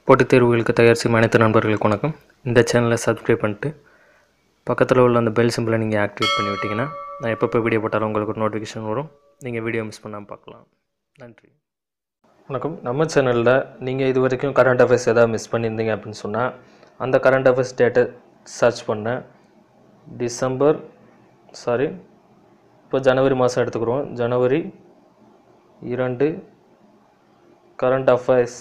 போட்டித் தேர்வுகளுக்கு தயார் செய்யும் அனைத்து நண்பர்களுக்கு வணக்கம் இந்த சேனலை சப்ஸ்கிரைப் பண்ணிட்டு பக்கத்தில் உள்ள அந்த பெல் சிம்பிளை நீங்கள் ஆக்டிவேட் பண்ணி விட்டிங்கன்னா நான் எப்பப்போ வீடியோ போட்டாலும் உங்களுக்கு ஒரு நோட்டிஃபிகேஷன் வரும் நீங்கள் வீடியோ மிஸ் பண்ணாமல் பார்க்கலாம் நன்றி வணக்கம் நம்ம சேனலில் நீங்கள் இது வரைக்கும் கரண்ட் அஃபேர்ஸ் எதாவது மிஸ் பண்ணியிருந்தீங்க அப்படின்னு சொன்னால் அந்த கரண்ட் அஃபேர்ஸ் டேட்டை சர்ச் பண்ண டிசம்பர் சாரி இப்போ ஜனவரி மாதம் எடுத்துக்கிறோம் ஜனவரி இரண்டு current affairs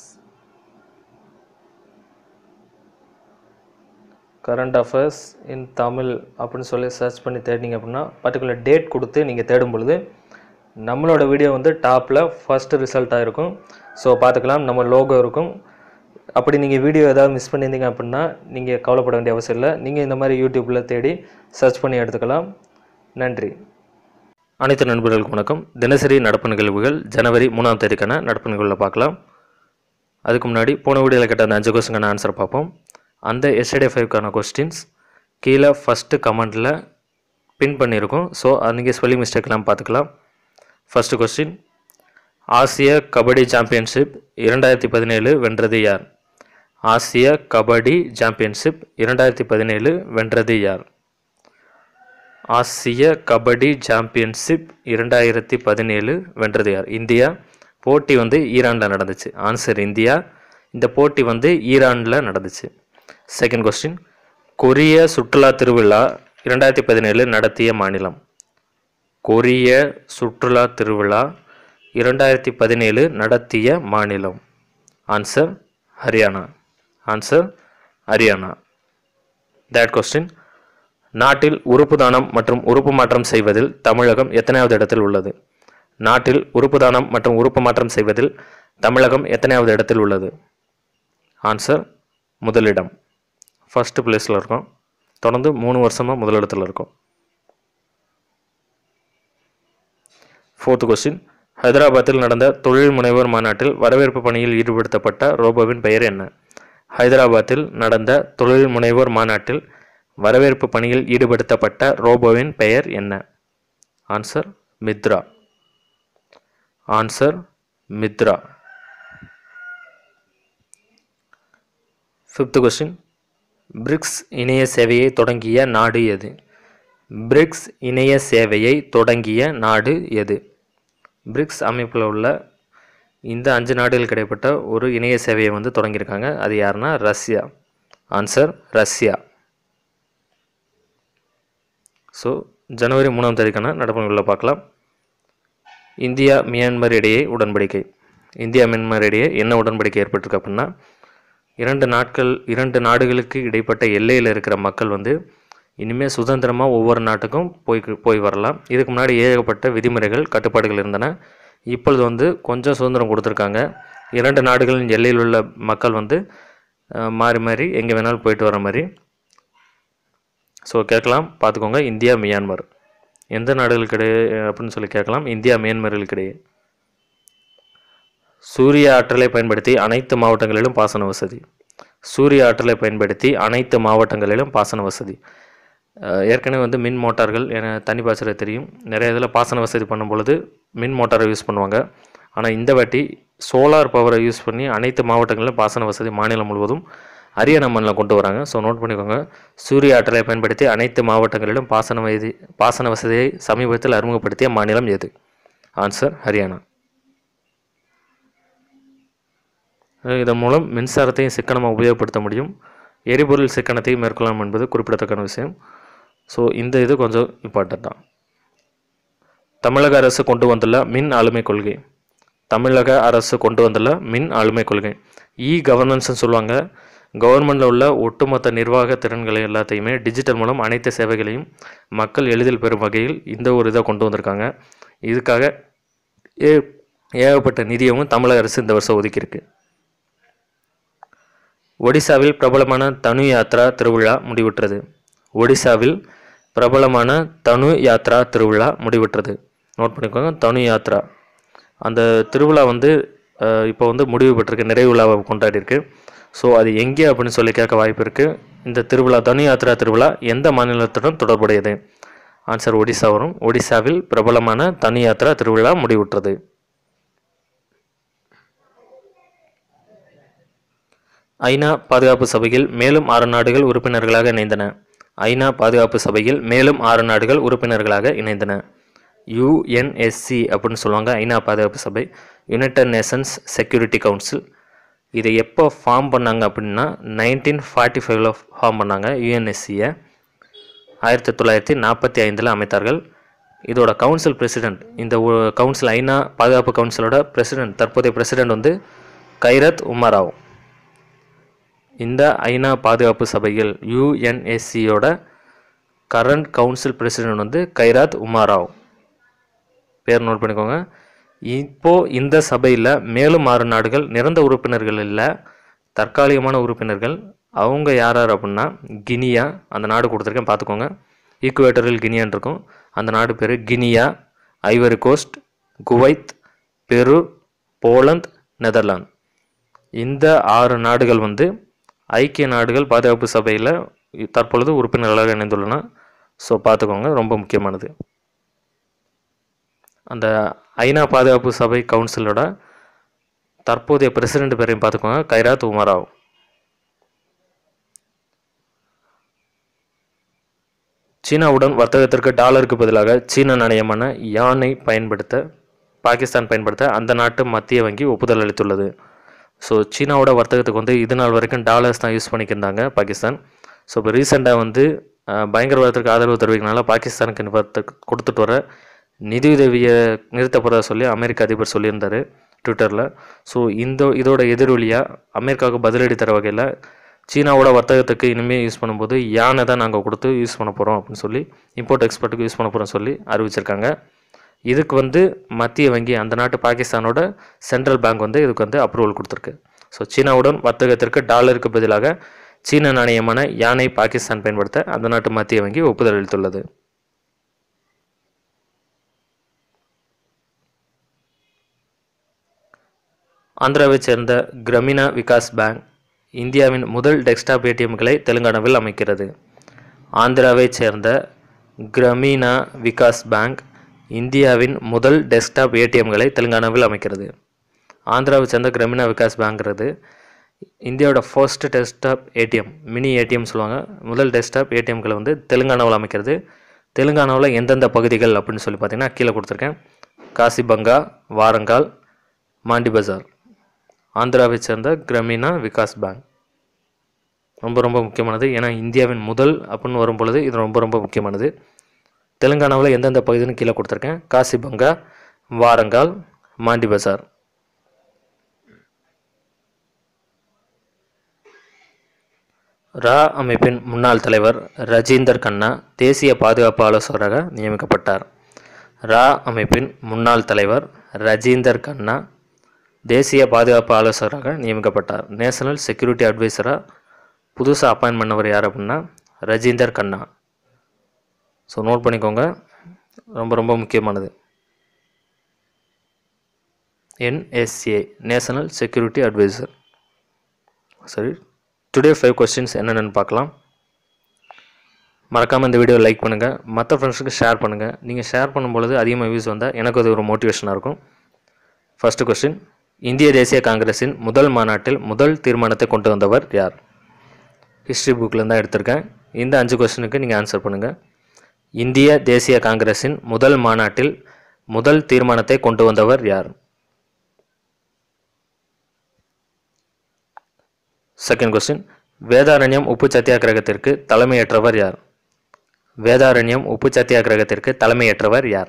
current affairs in Tamil அப்படின்னு சொல்லி சர்ச் பண்ணி தேடினீங்க அப்படின்னா பர்டிகுலர் டேட் கொடுத்து நீங்கள் தேடும் பொழுது நம்மளோட வீடியோ வந்து டாப்பில் ஃபஸ்ட்டு ரிசல்ட்டாக இருக்கும் ஸோ பார்த்துக்கலாம் நம்ம லோகோ இருக்கும் அப்படி நீங்கள் வீடியோ ஏதாவது மிஸ் பண்ணியிருந்தீங்க அப்படின்னா நீங்கள் கவலைப்பட வேண்டிய அவசியம் இல்லை நீங்கள் இந்த மாதிரி யூடியூப்பில் தேடி சர்ச் பண்ணி எடுத்துக்கலாம் நன்றி அனைத்து நண்பர்களுக்கு வணக்கம் தினசரி நடப்பு நிகழ்வுகள் ஜனவரி மூணாம் தேதிக்கான நடப்பு நிகழ்வுகளை பார்க்கலாம் அதுக்கு முன்னாடி போன வீடியோவில் கேட்ட அந்த அஞ்சு கொஸ்டினுக்கான ஆன்சர் பார்ப்போம் அந்த எஸ்டே ஃபைவ்க்கான கொஸ்டின்ஸ் கீழே ஃபஸ்ட்டு கமெண்டில் பின் பண்ணியிருக்கோம் ஸோ நீங்கள் ஸ்பெல்லிங் மிஸ்டேக்லாம் பார்த்துக்கலாம் ஃபஸ்ட்டு கொஸ்டின் ஆசிய கபடி சாம்பியன்ஷிப் இரண்டாயிரத்தி பதினேழு வென்றது யார் ஆசிய கபடி சாம்பியன்ஷிப் இரண்டாயிரத்தி பதினேழு வென்றது யார் ஆசிய கபடி சாம்பியன்ஷிப் இரண்டாயிரத்தி பதினேழு வென்றது யார் இந்தியா போட்டி வந்து ஈரானில் நடந்துச்சு ஆன்சர் இந்தியா இந்த போட்டி வந்து ஈரானில் நடந்துச்சு செகண்ட் கொஸ்டின் கொரிய சுற்றுலா திருவிழா இரண்டாயிரத்தி பதினேழு நடத்திய மாநிலம் கொரிய சுற்றுலா திருவிழா இரண்டாயிரத்தி பதினேழு நடத்திய மாநிலம் answer Haryana answer Haryana that question நாட்டில் உறுப்பு தானம் மற்றும் உறுப்பு மாற்றம் செய்வதில் தமிழகம் எத்தனையாவது இடத்தில் உள்ளது நாட்டில் உறுப்பு தானம் மற்றும் உறுப்பு மாற்றம் செய்வதில் தமிழகம் எத்தனையாவது இடத்தில் உள்ளது ஆன்சர் முதலிடம் ஃபஸ்ட்டு பிளேஸில் இருக்கோம் தொடர்ந்து மூணு வருஷமாக முதலிடத்தில் இருக்கோம் ஃபோர்த்து கொஸ்டின் ஹைதராபாத்தில் நடந்த தொழில் முனைவோர் மாநாட்டில் வரவேற்பு பணியில் ஈடுபடுத்தப்பட்ட ரோபோவின் பெயர் என்ன ஹைதராபாத்தில் நடந்த தொழில் முனைவோர் மாநாட்டில் வரவேற்பு பணியில் ஈடுபடுத்தப்பட்ட ரோபோவின் பெயர் என்ன answer Mitra answer Mitra fifth question BRICS இணைய சேவையை தொடங்கிய நாடு எது பிரிக்ஸ் இணைய சேவையை தொடங்கிய நாடு எது பிரிக்ஸ் அமைப்பில் உள்ள இந்த அஞ்சு நாடுகளுக்கு இடைப்பட்ட ஒரு இணைய சேவையை வந்து தொடங்கியிருக்காங்க அது யாருன்னா ரஷ்யா ஆன்சர் ரஷ்யா ஸோ ஜனவரி மூணாம் தேதிக்கான நடப்புகளில் பார்க்கலாம் இந்தியா மியான்மர் இடையே உடன்படிக்கை இந்தியா மியான்மர் இடையே என்ன உடன்படிக்கை ஏற்பட்டிருக்கு அப்படின்னா இரண்டு நாட்கள் இரண்டு நாடுகளுக்கு இடைப்பட்ட எல்லையில் இருக்கிற மக்கள் வந்து இனிமேல் சுதந்திரமாக ஒவ்வொரு நாட்டுக்கும் போய் போய் வரலாம் இதுக்கு முன்னாடி ஏகப்பட்ட விதிமுறைகள் கட்டுப்பாடுகள் இருந்தன இப்பொழுது வந்து கொஞ்சம் சுதந்திரம் கொடுத்துருக்காங்க இரண்டு நாடுகளின் எல்லையில் உள்ள மக்கள் வந்து அஹ், மாறி மாறி எங்கே வேணாலும் போயிட்டு வர மாதிரி ஸோ கேட்கலாம் பார்த்துக்கோங்க இந்தியா மியான்மர் எந்த நாடுகளுக்கு இடையே அப்படின்னு சொல்லி கேட்கலாம் இந்தியா மியான்மர்களுக்கு இடையே சூரிய ஆற்றலை பயன்படுத்தி அனைத்து மாவட்டங்களிலும் பாசன வசதி சூரிய ஆற்றலை பயன்படுத்தி அனைத்து மாவட்டங்களிலும் பாசன வசதி அஹ் ஏற்கனவே வந்து மின் மோட்டார்கள் என தண்ணி பாய்ச்சல தெரியும் நிறைய இதில் பாசன வசதி பண்ணும் பொழுது மின் மோட்டாரை யூஸ் பண்ணுவாங்க ஆனால் இந்த வாட்டி சோலார் பவரை யூஸ் பண்ணி அனைத்து மாவட்டங்களிலும் பாசன வசதி மாநிலம் முழுவதும் ஹரியானா மண்ணில் கொண்டு வராங்க ஸோ நோட் பண்ணிக்கோங்க சூரிய ஆற்றலை பயன்படுத்தி அனைத்து மாவட்டங்களிலும் பாசன வசதி பாசன வசதியை சமீபத்தில் அறிமுகப்படுத்திய மாநிலம் எது ஆன்சர் ஹரியானா இதன் மூலம் மின்சாரத்தையும் சிக்கனமாக உபயோகப்படுத்த முடியும் எரிபொருள் சிக்கனத்தையும் மேற்கொள்ளலாம் என்பது குறிப்பிடத்தக்க விஷயம் ஸோ இந்த இது கொஞ்சம் இம்பார்ட்டன்ட் தான் தமிழக அரசு கொண்டு வந்துள்ள மின் ஆளுமை கொள்கை தமிழக அரசு கொண்டு வந்துள்ள மின் ஆளுமை கொள்கை இ கவர்னன்ஸ்னு சொல்லுவாங்க கவர்மெண்டில் உள்ள ஒட்டுமொத்த நிர்வாக திறன்களை எல்லாத்தையுமே டிஜிட்டல் மூலம் அனைத்து சேவைகளையும் மக்கள் எளிதில் பெறும் வகையில் இந்த ஒரு இதை கொண்டு வந்திருக்காங்க இதுக்காக ஏ ஏகப்பட்ட நிதியமும் தமிழக அரசு இந்த வருஷம் ஒதுக்கியிருக்கு ஒடிசாவில் பிரபலமான தனு யாத்ரா திருவிழா முடிவுற்றது ஒடிசாவில் பிரபலமான தனு யாத்ரா திருவிழா முடிவுற்றது நோட் பண்ணிக்கோங்க தனு யாத்ரா அந்த திருவிழா வந்து அஹ், இப்போ வந்து முடிவு பெற்றிருக்கு நிறைவு விழாவை கொண்டாடிருக்கு ஸோ அது எங்கே அப்படின்னு சொல்லி கேட்க வாய்ப்பு இருக்குது இந்த திருவிழா தனு யாத்ரா திருவிழா எந்த மாநிலத்துடன் தொடர்புடையது ஆன்சர் ஒடிசா வரும் ஒடிசாவில் பிரபலமான தனு யாத்ரா திருவிழா முடிவுற்றது ஐநா பாதுகாப்பு சபையில் மேலும் ஆறு நாடுகள் உறுப்பினர்களாக இணைந்தன ஐநா பாதுகாப்பு சபையில் மேலும் ஆறு நாடுகள் உறுப்பினர்களாக இணைந்தன யுஎன்எஸ்சி அப்படின்னு சொல்லுவாங்க ஐநா பாதுகாப்பு சபை யுனைடெட் நேஷன்ஸ் செக்யூரிட்டி கவுன்சில் இதை எப்போ ஃபார்ம் பண்ணாங்க அப்படின்னா நைன்டீன் ஃபார்ட்டி ஃபைவ்ல ஃபார்ம் பண்ணாங்க யுஎன்எஸ்சியை ஆயிரத்தி தொள்ளாயிரத்தி நாற்பத்தி ஐந்தில் அமைத்தார்கள் இதோட கவுன்சில் பிரசிடென்ட் இந்த ஒ- கவுன்சில் ஐநா பாதுகாப்பு கவுன்சிலோட பிரசிடென்ட் தற்போதைய பிரசிடென்ட் வந்து கைரத் உமராவ் இந்த ஐநா பாதுகாப்பு சபையில் யுஎன்எஸ்சியோட கரண்ட் கவுன்சில் பிரசிடென்ட் வந்து கைராத் உமாராவ் பேர் நோட் பண்ணிக்கோங்க இப்போ இந்த சபையில் மேலும் ஆறு நாடுகள் நிரந்த உறுப்பினர்கள் இல்லை தற்காலிகமான உறுப்பினர்கள் அவங்க யார் யார் அப்படின்னா கினியா அந்த நாடு கொடுத்துருக்கேன் பார்த்துக்கோங்க ஈக்குவேட்டரில் கினியான் இருக்கும் அந்த நாடு பேர் Guinea Ivory Coast Kuwait Peru Poland Netherlands இந்த ஆறு நாடுகள் வந்து ஐக்கிய நாடுகள் பாதுகாப்பு சபையில் தற்பொழுது உறுப்பினர்களாக இணைந்துள்ளன ஸோ பார்த்துக்கோங்க ரொம்ப முக்கியமானது அந்த ஐநா பாதுகாப்பு சபை கவுன்சிலோட தற்போதைய பிரசிடென்ட் பேரையும் பார்த்துக்கோங்க கைராத் உமராவ் சீனாவுடன் வர்த்தகத்திற்கு டாலருக்கு பதிலாக சீன நாணயமான யானை பயன்படுத்த பாகிஸ்தான் பயன்படுத்த அந்த நாட்டு மத்திய வங்கி ஒப்புதல் அளித்துள்ளது ஸோ சீனாவோட வர்த்தகத்துக்கு வந்து இது நாள் வரைக்கும் டாலர்ஸ் தான் யூஸ் பண்ணிக்கிருந்தாங்க பாகிஸ்தான் ஸோ இப்போ ரீசெண்டாக வந்து அஹ், பயங்கரவாதத்திற்கு ஆதரவு தெரிவிக்கிறனால பாகிஸ்தானுக்கு நிவர்த்த- கொடுத்துட்டு வர நிதியுதவியை நிறுத்தப்படுறதா சொல்லி அமெரிக்க அதிபர் சொல்லியிருந்தார் ட்விட்டரில் ஸோ இந்த இதோட எதிரொலியாக அமெரிக்காவுக்கு பதிலடி தர வகையில் சீனாவோட வர்த்தகத்துக்கு இனிமேல் யூஸ் பண்ணும்போது யானை தான் நாங்கள் கொடுத்து யூஸ் பண்ண போகிறோம் அப்படின்னு சொல்லி இம்போர்ட் எக்ஸ்போர்ட்டுக்கு யூஸ் பண்ண போகிறோம் சொல்லி அறிவிச்சிருக்காங்க இதுக்கு வந்து மத்திய வங்கி அந்த நாட்டு பாகிஸ்தானோட சென்ட்ரல் பேங்க் வந்து இதுக்கு வந்து அப்ரூவல் கொடுத்துருக்கு ஸோ சீனாவுடன் வர்த்தகத்திற்கு டாலருக்கு பதிலாக சீன நாணயமான யானை பாகிஸ்தான் பயன்படுத்த அந்த நாட்டு மத்திய வங்கி ஒப்புதல் அளித்துள்ளது ஆந்திராவைச் சேர்ந்த கிரமினா விகாஸ் பேங்க் இந்தியாவின் முதல் டெஸ்க்டாப் ஏடிஎம்களை தெலுங்கானாவில் அமைக்கிறது ஆந்திராவைச் சேர்ந்த கிரமீனா விகாஸ் பேங்க் இந்தியாவின் முதல் டெஸ்க்டாப் ஏடிஎம்களை தெலுங்கானாவில் அமைக்கிறது ஆந்திராவை சேர்ந்த கிரமீனா விகாஸ் பேங்க்கிறது இந்தியாவோட first desktop ATM mini ATM சொல்லுவாங்க முதல் டெஸ்க்டாப் ஏடிஎம்களை வந்து தெலுங்கானாவில் அமைக்கிறது தெலுங்கானாவில் எந்தெந்த பகுதிகள் அப்படின்னு சொல்லி பார்த்தீங்கன்னா கீழே கொடுத்துருக்கேன் காசிபங்கா வாரங்கால் மாண்டி பஜார் ஆந்திராவை சேர்ந்த கிரமீனா விகாஸ் பேங்க் ரொம்ப ரொம்ப முக்கியமானது ஏன்னா இந்தியாவின் முதல் அப்படின்னு வரும் பொழுது இது ரொம்ப ரொம்ப முக்கியமானது தெலுங்கானாவில் எந்தெந்த பகுதின்னு கீழே கொடுத்துருக்கேன் காசிபங்கா வாரங்கால் மாண்டி பஜார் ரா அமைப்பின் முன்னாள் தலைவர் ரஜீந்தர் கண்ணா தேசிய பாதுகாப்பு ஆலோசகராக நியமிக்கப்பட்டார் ரா அமைப்பின் முன்னாள் தலைவர் ரஜீந்தர் கண்ணா தேசிய பாதுகாப்பு ஆலோசகராக நியமிக்கப்பட்டார் நேஷனல் செக்யூரிட்டி அட்வைசராக புதுசாக அப்பாயின்ட் பண்ணவர் யார் அப்படின்னா ரஜீந்தர் கண்ணா ஸோ நோட் பண்ணிக்கோங்க ரொம்ப ரொம்ப முக்கியமானது என்எஸ்ஏ நேஷனல் செக்யூரிட்டி அட்வைசர் சரி டுடே ஃபைவ் கொஸ்டின்ஸ் என்னென்னு பார்க்கலாம் மறக்காமல் இந்த வீடியோ லைக் பண்ணுங்கள் மற்ற ஃப்ரெண்ட்ஸுக்கு ஷேர் பண்ணுங்கள் நீங்கள் ஷேர் பண்ணும்பொழுது அதிகமாக வியூஸ் வந்தால் எனக்கு அது ஒரு மோட்டிவேஷனாக இருக்கும் ஃபர்ஸ்ட் கொஸ்டின் இந்திய தேசிய காங்கிரஸின் முதல் மாநாட்டில் முதல் தீர்மானத்தை கொண்டு வந்தவர் யார் ஹிஸ்ட்ரி புக்கில் தான் எடுத்திருக்கேன் இந்த அஞ்சு கொஸ்டினுக்கு நீங்கள் ஆன்சர் பண்ணுங்கள் இந்திய தேசிய காங்கிரஸின் முதல் மாநாட்டில் முதல் தீர்மானத்தை கொண்டு வந்தவர் யார் செகண்ட் கொஸ்டின் வேதாரண்யம் உப்பு சத்தியாகிரகத்திற்கு தலைமையேற்றவர் யார் வேதாரண்யம் உப்பு சத்தியாகிரகத்திற்கு தலைமையேற்றவர் யார்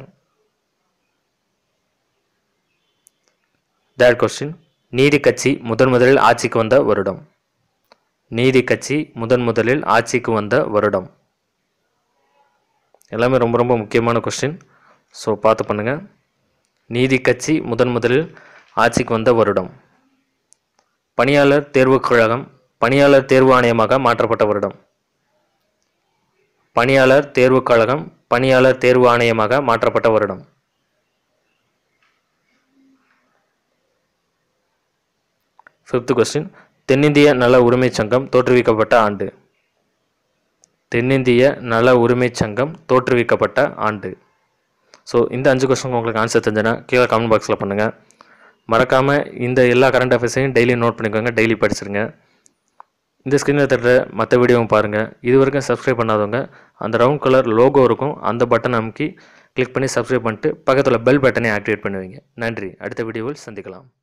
தேர்ட் கொஸ்டின் நீதி கட்சி முதன் முதலில் ஆட்சிக்கு வந்த வருடம் நீதி கட்சி முதன் முதலில் ஆட்சிக்கு வந்த வருடம் எல்லாமே ரொம்ப ரொம்ப முக்கியமான கொஸ்டின் ஸோ பார்த்து பண்ணுங்கள் நீதி கட்சி முதன் முதலில் ஆட்சிக்கு வந்த வருடம் பணியாளர் தேர்வுக் கழகம் பணியாளர் தேர்வு ஆணையமாக மாற்றப்பட்ட வருடம் பணியாளர் தேர்வுக் கழகம் பணியாளர் தேர்வு ஆணையமாக மாற்றப்பட்ட வருடம் ஃபிஃப்த் கொஸ்டின் தென்னிந்திய நல உரிமைச் சங்கம் தோற்றுவிக்கப்பட்ட ஆண்டு தென்னிந்திய நல உரிமைச் சங்கம் தோற்றுவிக்கப்பட்ட ஆண்டு ஸோ இந்த அஞ்சு கொஸ்டின் உங்களுக்கு ஆன்சர் தெரிஞ்சுன்னா கீழே கமெண்ட் பாக்ஸில் பண்ணுங்கள் மறக்காமல் இந்த எல்லா கரண்ட் அஃபேர்ஸையும் டெய்லி நோட் பண்ணிக்கோங்க டெய்லி படிச்சிருங்க இந்த ஸ்க்ரீனில் தட்டுற மற்ற வீடியோவும் பாருங்கள் இது வரைக்கும் சப்ஸ்கிரைப் பண்ணாதவங்க அந்த ரவுண்ட் கலர் லோகோ இருக்கும் அந்த பட்டன் அமுக்கி கிளிக் பண்ணி சப்ஸ்கிரைப் பண்ணிட்டு பக்கத்தில் பெல் பட்டனை ஆக்டிவேட் பண்ணுவீங்க நன்றி அடுத்த வீடியோவில் சந்திக்கலாம்